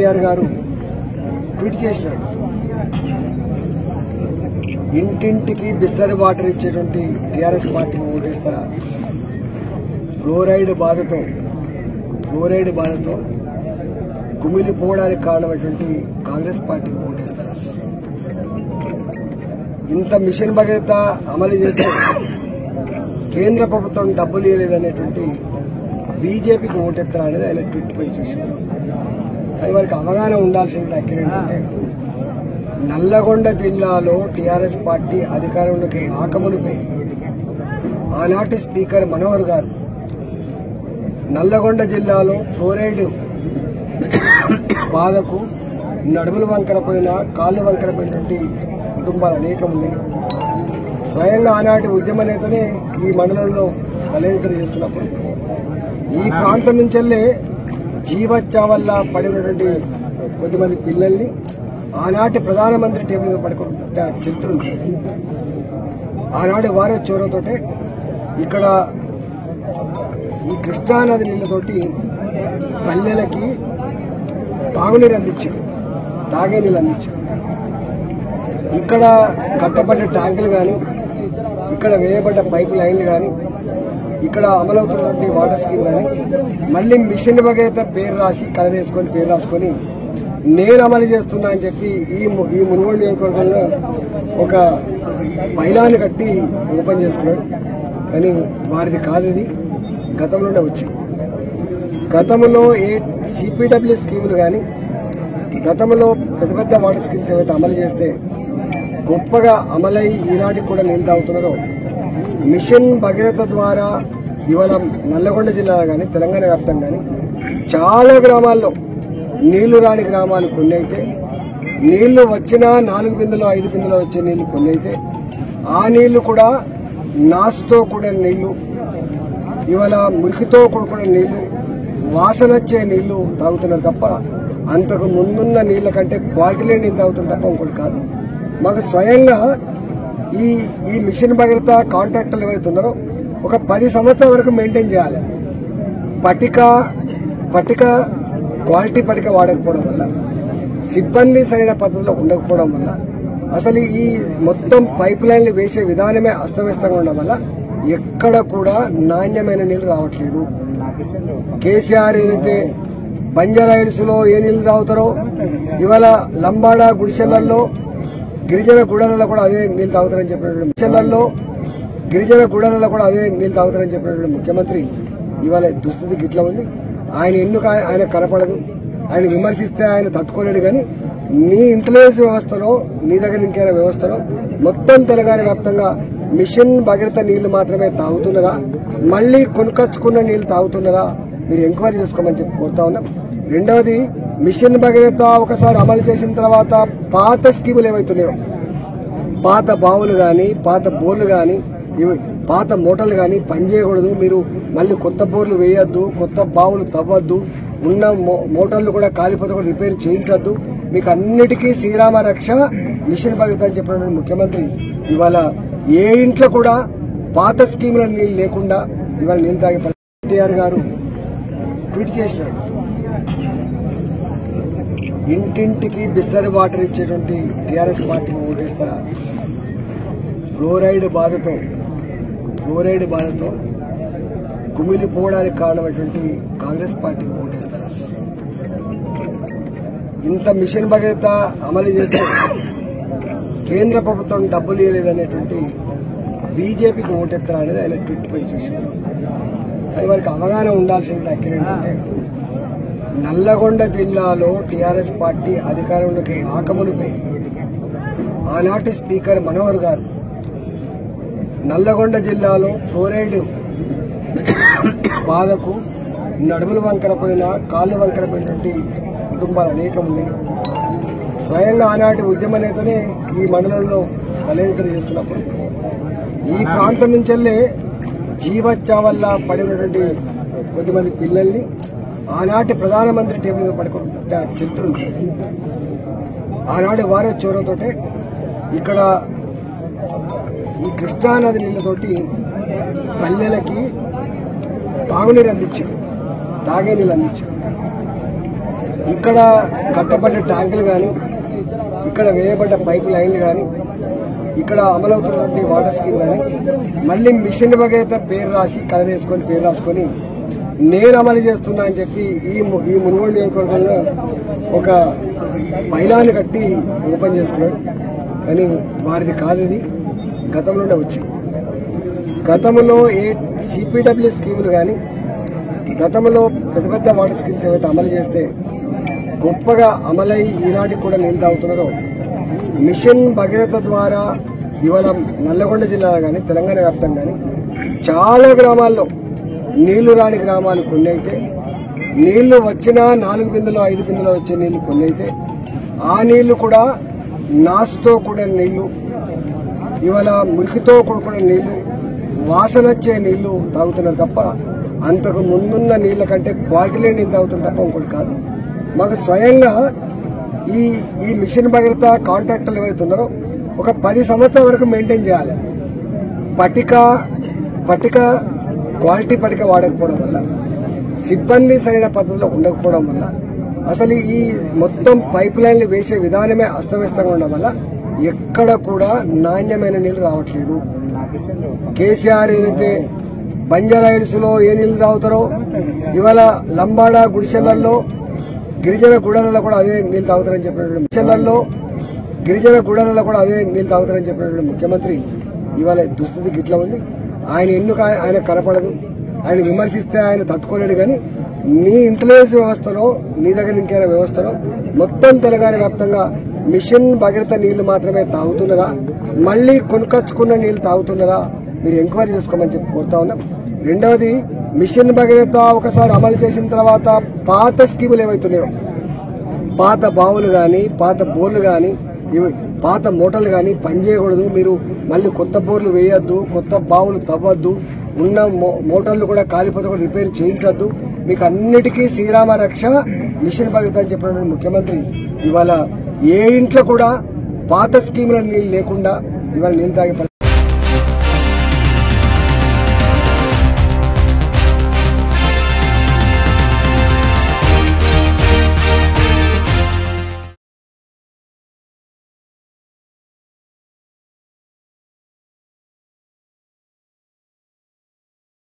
కేటీఆర్ గారు ట్వీట్ చేసినాడు ఇంటింటికి బిస్లరీ వాటర్ ఇచ్చేటువంటి టీఆర్ఎస్ పార్టీకి ఓటేస్తారా ఫ్లోరైడ్ బాధతో ఫ్లోరైడ్ బాధతో కుమిలిపోవడానికి కారణమైనటువంటి కాంగ్రెస్ పార్టీకి ఓటేస్తారా ఇంత మిషన్ భగీరథ అమలు చేస్తే కేంద్ర ప్రభుత్వం డబ్బులు ఇవ్వలేదనేటువంటి బీజేపీకి ఓటెత్తరా అనేది ఆయన ట్వీట్ పై చూశారు కానీ వారికి అవగాహన ఉండాల్సిన అక్కడ ఏంటంటే నల్లగొండ జిల్లాలో టీఆర్ఎస్ పార్టీ అధికారంలోకి రాకమునిపై ఆనాటి స్పీకర్ మనోహర్ గారు నల్లగొండ జిల్లాలో ఫ్లోరైడ్ బాధకు నడుములు వంకర పోయిన కాళ్ళు వంకర పోయినటువంటి కుటుంబాలు అనేకం ఉన్నాయి స్వయంగా ఆనాటి ఉద్యమ నేతనే ఈ మండలంలో బలహీనత చేస్తున్నప్పుడు ఈ ప్రాంతం నుంచి వెళ్ళే జీవచ్చా వల్ల పడినటువంటి కొద్దిమంది పిల్లల్ని ఆనాటి ప్రధానమంత్రి టేబుల్ మీద పడుకుంటే చరిత్ర ఉంది ఆనాటి వారే చోరతోటే ఇక్కడ ఈ కృష్ణానది నీళ్ళతోటి పల్లెలకి తాగునీరు అందించారు తాగే నీళ్ళు అందించారు ఇక్కడ కట్టబడ్డ ట్యాంకులు కానీ ఇక్కడ వేయబడ్డ పైప్ లైన్లు కానీ ఇక్కడ అమలవుతున్నటువంటి వాటర్ స్కీమ్ కానీ మళ్ళీ మిషన్ భగీరథ పేరు రాసి కలదేసుకొని పేరు రాసుకొని నేను అమలు చేస్తున్నా అని చెప్పి ఈ ము- ఈ మునుగోడు నియోజకవర్గంలో ఒక పైలాన్ని కట్టి ఓపెన్ చేసుకున్నాడు కానీ వారిది కాదు ఇది గతంలోనే వచ్చింది గతంలో ఏ సిపిడబ్ల్యూ స్కీములు కానీ గతంలో పెద్ద పెద్ద వాటర్ స్కీమ్స్ ఏవైతే అమలు చేస్తే గొప్పగా అమలై ఈనాటికి కూడా నీళ్ళు తాగుతున్నారో మిషన్ భగీరథ ద్వారా ఇవాళ నల్లగొండ జిల్లా కానీ తెలంగాణ వ్యాప్తంగా కానీ చాలా గ్రామాల్లో నీళ్లు రాని గ్రామాలు కొన్ని అయితే నీళ్లు వచ్చినా నాలుగు బిందెలు ఐదు బిందెలు వచ్చే నీళ్లు కొన్ని అయితే ఆ నీళ్లు కూడా నాసుతో కూడిన నీళ్లు ఇవాళ మురికితో కూడుకున్న నీళ్లు వాసన వచ్చే నీళ్లు తాగుతున్నారు తప్ప అంతకు ముందున్న నీళ్ల కంటే క్వాలిటీ లేని నీళ్ళు తాగుతున్నారు తప్ప ఇంకోటి కాదు మాకు స్వయంగా ఈ ఈ మిషన్ భగీరథ కాంట్రాక్టర్లు ఎవరైతే ఉన్నారో ఒక పది సంవత్సరాల వరకు మెయింటైన్ చేయాలి పట్టిక పట్టిక క్వాలిటీ పట్టిక వాడకపోవడం వల్ల సిబ్బంది సరైన పద్ధతిలో ఉండకపోవడం వల్ల అసలు ఈ మొత్తం పైప్ లైన్లు వేసే విధానమే అస్తవ్యస్తంగా ఉండడం వల్ల ఎక్కడ కూడా నాణ్యమైన నీళ్లు రావట్లేదు కేసీఆర్ ఏదైతే బంజారా హిల్స్ లో ఏ నీళ్లు తాగుతారో ఇవాళ లంబాడ గుడిసెలల్లో గిరిజన గుడలలో కూడా అదే నీళ్లు తాగుతారని చెప్పినటువంటి గుడిసెలల్లో గిరిజన గుడలలో కూడా అదే నీళ్లు తాగుతారని చెప్పినటువంటి ముఖ్యమంత్రి ఇవాళ దుస్థితి గిట్లా ఉంది ఆయన ఎందుకు ఆయ- ఆయన కనపడదు ఆయన విమర్శిస్తే ఆయన తట్టుకోలేడు కానీ నీ ఇంటెలిజెన్స్ వ్యవస్థలో నీ దగ్గర ఇంకేమైనా వ్యవస్థలో మొత్తం తెలంగాణ వ్యాప్తంగా మిషన్ భగీరథ నీళ్లు మాత్రమే తాగుతున్నారా మళ్ళీ కొనుకొచ్చుకున్న నీళ్లు తాగుతున్నారా మీరు ఎంక్వైరీ చేసుకోమని చెప్పి కోరుతా ఉన్నాం రెండవది మిషన్ భగీరథ ఒకసారి అమలు చేసిన తర్వాత పాత స్కీములు ఏవైతున్నాయో పాత బావులు కానీ పాత బోర్లు కానీ ఇవి పాత మోటార్లు కానీ పనిచేయకూడదు మీరు మళ్ళీ కొత్త బోర్లు వేయొద్దు కొత్త బావులు తవ్వద్దు ఉన్న మో- మోటార్లు కూడా కాలిపోతే కూడా రిపేర్ చేయించొద్దు మీకు అన్నిటికీ శ్రీరామ రక్ష మిషన్ భగీరథ అని చెప్పినటువంటి ముఖ్యమంత్రి ఇవాళ ఏ ఇంట్లో కూడా పాత స్కీముల నీళ్ళు లేకుండా ఇవాళ నీళ్ళు తాగే పరిస్థితి కేటీఆర్ గారు ట్వీట్ చేసినాడు ఇంటింటికి బిస్లరీ వాటర్ ఇచ్చేటువంటి టీఆర్ఎస్ పార్టీకి ఓటేస్తారా ఫ్లోరైడ్ బాధతో ఫ్లోరైడ్ బాధతో కుమిలిపోవడానికి కారణమైనటువంటి కాంగ్రెస్ పార్టీకి ఓటేస్తారా ఇంత మిషన్ భగీరథ అమలు చేస్తే కేంద్ర ప్రభుత్వం డబ్బులు ఇవ్వలేదనేటువంటి బీజేపీకి ఓటెత్తరా అనేది ఆయన ట్వీట్ పై చూశారు కానీ వారికి అవగాహన ఉండాల్సిన అక్కడ ఏంటంటే నల్లగొండ జిల్లాలో టీఆర్ఎస్ పార్టీ అధికారంలోకి రాకమునిపై ఆనాటి స్పీకర్ మనోహర్ గారు నల్లగొండ జిల్లాలో ఫ్లోరైడ్ బాధకు నడుములు వంకర పోయిన కాళ్ళు వంకర పోయినటువంటి కుటుంబాలు అనేకం ఉన్నాయి స్వయంగా ఆనాటి ఉద్యమ నేతనే ఈ మండలంలో బలహీనత చేస్తున్నప్పుడు ఈ ప్రాంతం నుంచి వెళ్ళే జీవచ్చా వల్ల పడినటువంటి కొద్దిమంది పిల్లల్ని ఆనాటి ప్రధానమంత్రి టేబుల్ మీద పడుకుంటే చరిత్ర ఉంది ఆనాటి వారే చోరతోటే ఇక్కడ ఈ కృష్ణానది నీళ్ళతోటి పల్లెలకి తాగునీరు అందించారు తాగే నీళ్ళు అందించారు ఇక్కడ కట్టబడ్డ ట్యాంకులు కానీ ఇక్కడ వేయబడ్డ పైపు లైన్లు కానీ ఇక్కడ అమలవుతున్నటువంటి వాటర్ స్కీమ్ కానీ మళ్ళీ మిషన్ భగీరథ పేరు రాసి కలవేసుకొని పేరు రాసుకొని నేను అమలు చేస్తున్నా అని చెప్పి ఈ ము- ఈ మునుగోడు నియోజకవర్గంలో ఒక పైలాన్ని కట్టి ఓపెన్ చేసుకున్నాడు కానీ వారిది కాదు ఇది గతంలోనే వచ్చింది గతంలో ఏ సిపిడబ్ల్యూ స్కీములు కానీ గతంలో పెద్ద పెద్ద వాటర్ స్కీమ్స్ ఏవైతే అమలు చేస్తే గొప్పగా అమలై ఈనాటికి కూడా నీళ్ళు తాగుతున్నారో మిషన్ భగీరథ ద్వారా ఇవాళ నల్లగొండ జిల్లాలో కానీ తెలంగాణ వ్యాప్తంగా కానీ చాలా గ్రామాల్లో నీళ్లు రాని గ్రామాలు కొన్ని అయితే నీళ్లు వచ్చినా నాలుగు బిందులు ఐదు బిందులు వచ్చే నీళ్లు కొన్ని అయితే ఆ నీళ్లు కూడా నాసుతో కూడిన నీళ్లు ఇవాళ మురికితో కూడుకున్న నీళ్లు వాసన వచ్చే నీళ్లు తాగుతున్నారు తప్ప అంతకు ముందున్న నీళ్ల కంటే క్వాలిటీ లేని నీళ్ళు తాగుతున్నారు తప్ప ఇంకోటి కాదు మాకు స్వయంగా ఈ ఈ మిషన్ భగీరథ కాంట్రాక్టర్లు ఎవరైతే ఉన్నారో ఒక పది సంవత్సరాల వరకు మెయింటైన్ చేయాలి పట్టిక పట్టిక క్వాలిటీ పట్టిక వాడకపోవడం వల్ల సిబ్బంది సరైన పద్ధతిలో ఉండకపోవడం వల్ల అసలు ఈ మొత్తం పైప్ లైన్లు వేసే విధానమే అస్తవ్యస్తంగా ఉండడం వల్ల ఎక్కడ కూడా నాణ్యమైన నీళ్లు రావట్లేదు కేసీఆర్ ఏదైతే బంజారా హిల్స్ లో ఏ నీళ్లు తాగుతారో ఇవాళ లంబాడా గుడిసెలల్లో గిరిజన గుడలలో కూడా అదే నీళ్లు తాగుతారని చెప్పినటువంటి గుడిసెలల్లో గిరిజన గుడలలో కూడా అదే నీళ్లు తాగుతారని చెప్పినటువంటి ముఖ్యమంత్రి ఇవాళ దుస్థితి గిట్ల ఉంది ఆయన ఎందుకు ఆయ- ఆయన కనపడదు ఆయన విమర్శిస్తే ఆయన తట్టుకోలేడు కానీ నీ ఇంటెలిజెన్స్ వ్యవస్థలో నీ దగ్గర ఇంకైనా వ్యవస్థలో మొత్తం తెలంగాణ వ్యాప్తంగా మిషన్ భగీరథ నీళ్లు మాత్రమే తాగుతున్నారా మళ్ళీ కొనుకొచ్చుకున్న నీళ్లు తాగుతున్నారా మీరు ఎంక్వైరీ చేసుకోమని చెప్పి కోరుతా ఉన్నాం రెండవది మిషన్ భగీరథ ఒకసారి అమలు చేసిన తర్వాత పాత స్కీములు ఏవైతున్నాయో పాత బావులు కానీ పాత బోర్లు కానీ ఇవి పాత మోటార్లు కానీ పనిచేయకూడదు మీరు మళ్ళీ కొత్త బోర్లు వేయొద్దు కొత్త బావులు తవ్వద్దు ఉన్న మో- మోటార్లు కూడా కాలిపోతే కూడా రిపేర్ చేయించొద్దు మీకు అన్నిటికీ శ్రీరామ రక్ష మిషన్ భగీరథ అని చెప్పినటువంటి ముఖ్యమంత్రి ఇవాళ ఏ ఇంట్లో కూడా పాత స్కీముల నీళ్ళు లేకుండా ఇవాళ నీళ్ళు తాగే పరిస్థితి